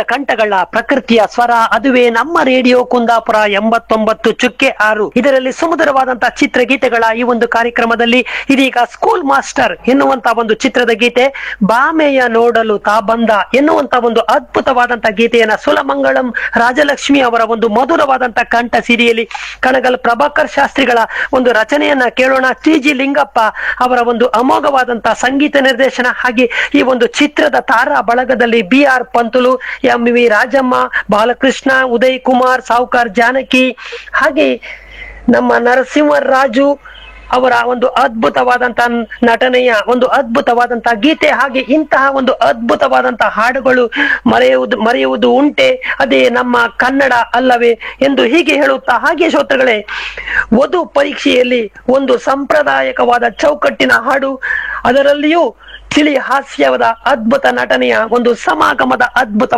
ಕಂಠಗಳ ಪ್ರಕೃತಿಯ ಸ್ವರ ಅದುವೇ ನಮ್ಮ ರೇಡಿಯೋ ಕುಂದಾಪುರ ಎಂಬತ್ತೊಂಬತ್ತು ಚುಕ್ಕೆ ಆರು ಇದರಲ್ಲಿ ಸುಮಧುರವಾದಂತಹ ಚಿತ್ರಗೀತೆಗಳ ಈ ಒಂದು ಕಾರ್ಯಕ್ರಮದಲ್ಲಿ ಇದೀಗ ಸ್ಕೂಲ್ ಮಾಸ್ಟರ್ ಎನ್ನುವಂತ ಒಂದು ಚಿತ್ರದ ಗೀತೆ ಬಾಮೆಯ ನೋಡಲು ತಾ ಬಂದ ಎನ್ನುವಂತ ಒಂದು ಅದ್ಭುತವಾದಂತಹ ಗೀತೆಯನ್ನ ಸುಲಮಂಗಳಂ ರಾಜಲಕ್ಷ್ಮಿ ಅವರ ಒಂದು ಮಧುರವಾದಂತಹ ಕಂಠ ಸಿರಿಯಲ್ಲಿ ಕಣಗಲ್ ಪ್ರಭಾಕರ್ ಶಾಸ್ತ್ರಿಗಳ ಒಂದು ರಚನೆಯನ್ನ ಕೇಳೋಣ ಟಿ ಜಿ ಲಿಂಗಪ್ಪ ಅವರ ಒಂದು ಅಮೋಘವಾದಂತಹ ಸಂಗೀತ ನಿರ್ದೇಶನ ಹಾಗೆ ಈ ಒಂದು ಚಿತ್ರದ ತಾರಾ ಬಳಗದಲ್ಲಿ B R Panthulu M V Rajamma Balakrishna Uday Kumar Sowcar Janaki ಹಾಗೆ ನಮ್ಮ ನರಸಿಂಹರಾಜು ಅವರ ಒಂದು ಅದ್ಭುತವಾದಂತಹ ನಟನೆಯ ಒಂದು ಅದ್ಭುತವಾದಂತಹ ಗೀತೆ ಹಾಗೆ ಇಂತಹ ಒಂದು ಅದ್ಭುತವಾದಂತಹ ಹಾಡುಗಳು ಮರೆಯುವುದು ಮರೆಯುವುದು ಉಂಟೆ ಅದೇ ನಮ್ಮ ಕನ್ನಡ ಅಲ್ಲವೇ ಎಂದು ಹೀಗೆ ಹೇಳುತ್ತಾ ಹಾಗೆ ಶ್ರೋತೃಗಳೇ ವಧು ಪರೀಕ್ಷೆಯಲ್ಲಿ ಒಂದು ಸಾಂಪ್ರದಾಯಿಕವಾದ ಚೌಕಟ್ಟಿನ ಹಾಡು ಅದರಲ್ಲಿಯೂ ತಿಳಿ ಹಾಸ್ಯವಾದ ಅದ್ಭುತ ನಟನೆಯ ಒಂದು ಸಮಾಗಮದ ಅದ್ಭುತ